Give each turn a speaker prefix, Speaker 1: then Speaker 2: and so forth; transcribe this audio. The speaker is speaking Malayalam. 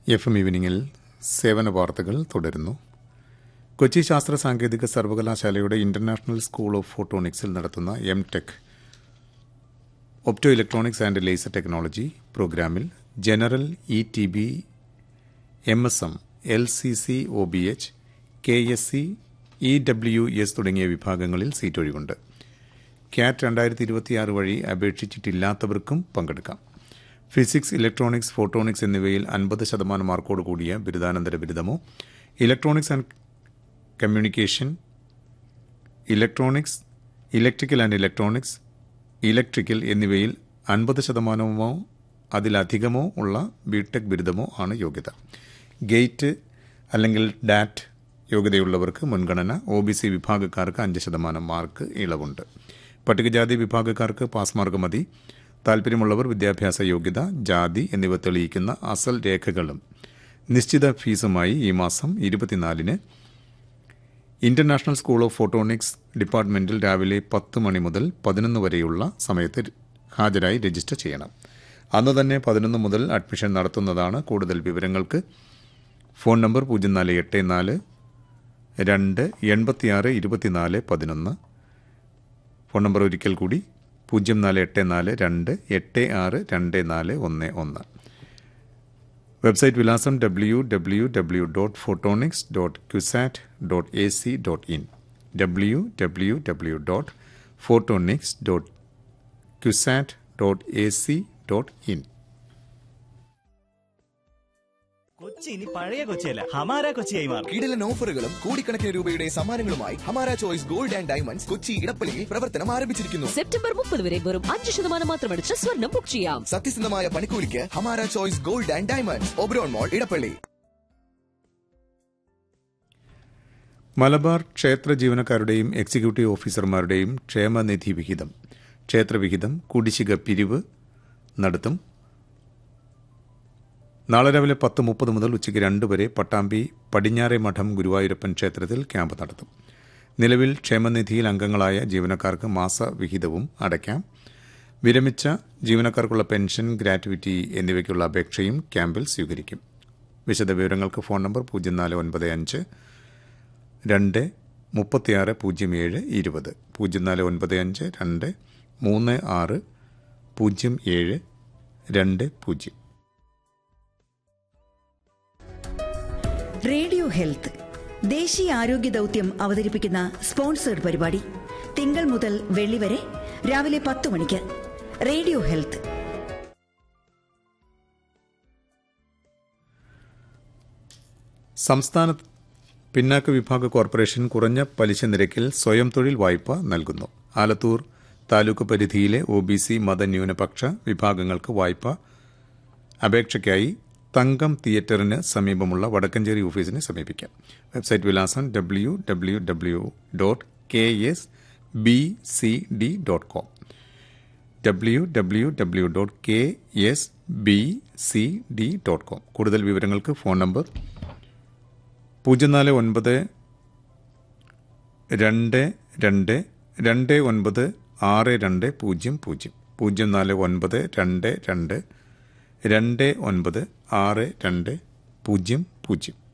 Speaker 1: എഫ് എം ഈവനിങ്ങിൽ സേവന വാർത്തകൾ തുടരുന്നു കൊച്ചി ശാസ്ത്ര സാങ്കേതിക സർവകലാശാലയുടെ ഇന്റർനാഷണൽ സ്കൂൾ ഓഫ് ഫോട്ടോണിക്സിൽ നടത്തുന്ന M Tech opto electronics and laser technology പ്രോഗ്രാമിൽ general E T B M S M L C C O B H K S C E W S തുടങ്ങിയ വിഭാഗങ്ങളിൽ സീറ്റ് ഒഴിവുണ്ട് ക്യാറ്റ് രണ്ടായിരത്തി ഇരുപത്തിയാറ് വഴി അപേക്ഷിച്ചിട്ടില്ലാത്തവർക്കും പങ്കെടുക്കാം ഫിസിക്സ് ഇലക്ട്രോണിക്സ് ഫോട്ടോണിക്സ് എന്നിവയിൽ അൻപത് ശതമാനം മാർക്കോട് കൂടിയ ബിരുദാനന്തര ബിരുദമോ electronics and communication electronics electrical and electronics electrical എന്നിവയിൽ അൻപത് ശതമാനമോ അതിലധികമോ ഉള്ള ബിടെക് ബിരുദമോ ആണ് യോഗ്യത ഗേറ്റ് അല്ലെങ്കിൽ ഡാറ്റ് യോഗ്യതയുള്ളവർക്ക് മുൻഗണന ഒ ബി സി വിഭാഗക്കാർക്ക് അഞ്ച് ശതമാനം മാർക്ക് ഇളവുണ്ട് പട്ടികജാതി വിഭാഗക്കാർക്ക് പാസ് മാർക്ക് മതി താൽപ്പര്യമുള്ളവർ വിദ്യാഭ്യാസ യോഗ്യത ജാതി എന്നിവ തെളിയിക്കുന്ന അസൽ രേഖകളും നിശ്ചിത ഫീസുമായി ഈ മാസം ഇരുപത്തിനാലിന് ഇന്റർനാഷണൽ സ്കൂൾ ഓഫ് ഫോട്ടോണിക്സ് ഡിപ്പാർട്ട്മെന്റിൽ രാവിലെ പത്ത് മണി മുതൽ പതിനൊന്ന് വരെയുള്ള സമയത്ത് ഹാജരായി രജിസ്റ്റർ ചെയ്യണം അന്ന് തന്നെ പതിനൊന്ന് മുതൽ അഡ്മിഷൻ നടത്തുന്നതാണ് കൂടുതൽ വിവരങ്ങൾക്ക് ഫോൺ നമ്പർ പൂജ്യം നാല് എട്ട് നാല് രണ്ട് എൺപത്തിയാറ് ഇരുപത്തിനാല് പതിനൊന്ന് ഫോൺ നമ്പർ ഒരിക്കൽ കൂടി പൂജ്യം നാല് എട്ട് നാല് രണ്ട് എട്ട് ആറ് രണ്ട് നാല് ഒന്ന് ഒന്ന് വെബ്സൈറ്റ് വിലാസം W W W dot photonics dot CUSAT dot A C dot in W W W dot photonics dot CUSAT dot A C dot in
Speaker 2: Kochi ഇനി പഴയ കൊച്ചിയല്ല ഹമാര കൊച്ചിയായി മാറും
Speaker 3: കിടിലൻ ഓഫറുകളും കോടിക്കണക്കിന് രൂപയുടെ സമ്മാനങ്ങളുമായി Hamara choice gold and diamonds Kochi ഇടപ്പള്ളിയിൽ പ്രവർത്തനം ആരംഭിച്ചിരിക്കുന്നു
Speaker 4: സെപ്റ്റംബർ മുപ്പത് വരെ വെറും അഞ്ച് ശതമാനം മാത്രമടിച്ച് സ്വർണം ബുക്ക് ചെയ്യാം
Speaker 3: സത്യസന്ധമായ പണിക്കൂലിക്ക് Hamara choice gold and diamonds Oberon mall Edappally
Speaker 1: Malabar ക്ഷേത്ര ജീവനക്കാരുടെയും എക്സിക്യൂട്ടീവ് ഓഫീസർമാരുടെയും ക്ഷേമനിധി വിഹിതം ക്ഷേത്രവിഹിതം കുടിശ്ശിക പിരിവ് നടത്തും നാളെ രാവിലെ പത്ത് മുപ്പത് മുതൽ ഉച്ചയ്ക്ക് രണ്ട് വരെ പട്ടാമ്പി പടിഞ്ഞാറെ മഠം ഗുരുവായൂരപ്പൻ ക്ഷേത്രത്തിൽ ക്യാമ്പ് നടത്തും നിലവിൽ ക്ഷേമനിധിയിൽ അംഗങ്ങളായ ജീവനക്കാർക്ക് മാസവിഹിതവും അടയ്ക്കാം വിരമിച്ച ജീവനക്കാർക്കുള്ള പെൻഷൻ ഗ്രാറ്റുവിറ്റി എന്നിവയ്ക്കുള്ള അപേക്ഷയും ക്യാമ്പിൽ സ്വീകരിക്കും വിശദവിവരങ്ങൾക്ക് ഫോൺ നമ്പർ പൂജ്യം നാല് ഒൻപത് അഞ്ച് രണ്ട് മുപ്പത്തിയാറ് പൂജ്യം ഏഴ് ഇരുപത് പൂജ്യം നാല് ഒൻപത് അഞ്ച് രണ്ട് മൂന്ന് ആറ് പൂജ്യം ഏഴ് രണ്ട് പൂജ്യം
Speaker 5: റേഡിയോ ഹെൽത്ത് ദേശീയ ആരോഗ്യ ദൗത്യം അവതരിപ്പിക്കുന്ന സ്പോൺസേഡ് പരിപാടി തിങ്കൾ മുതൽ വെള്ളി വരെ രാവിലെ പത്ത് മണിക്ക് റേഡിയോ ഹെൽത്ത്
Speaker 1: സംസ്ഥാന പിന്നാക്ക വിഭാഗ കോർപ്പറേഷൻ കുറഞ്ഞ പലിശ നിരക്കിൽ സ്വയം തൊഴിൽ വായ്പ നൽകുന്നു ആലത്തൂർ താലൂക്ക് പരിധിയിലെ ഒ ബി സി മതന്യൂനപക്ഷ വിഭാഗങ്ങൾക്ക് വായ്പ അപേക്ഷയ്ക്കായി തങ്കം തിയേറ്ററിന് സമീപമുള്ള വടക്കഞ്ചേരി ഓഫീസിനെ സമീപിക്കാം വെബ്സൈറ്റ് വിലാസം W W W dot K S B C D dot com W W W dot K S B C D dot com കൂടുതൽ വിവരങ്ങൾക്ക് ഫോൺ നമ്പർ പൂജ്യം നാല് ഒൻപത് രണ്ട് രണ്ട് രണ്ട് ഒൻപത് ആറ് രണ്ട് പൂജ്യം പൂജ്യം പൂജ്യം നാല് ഒൻപത് രണ്ട് രണ്ട് രണ്ട് ഒൻപത് ആറ് രണ്ട് പൂജ്യം പൂജ്യം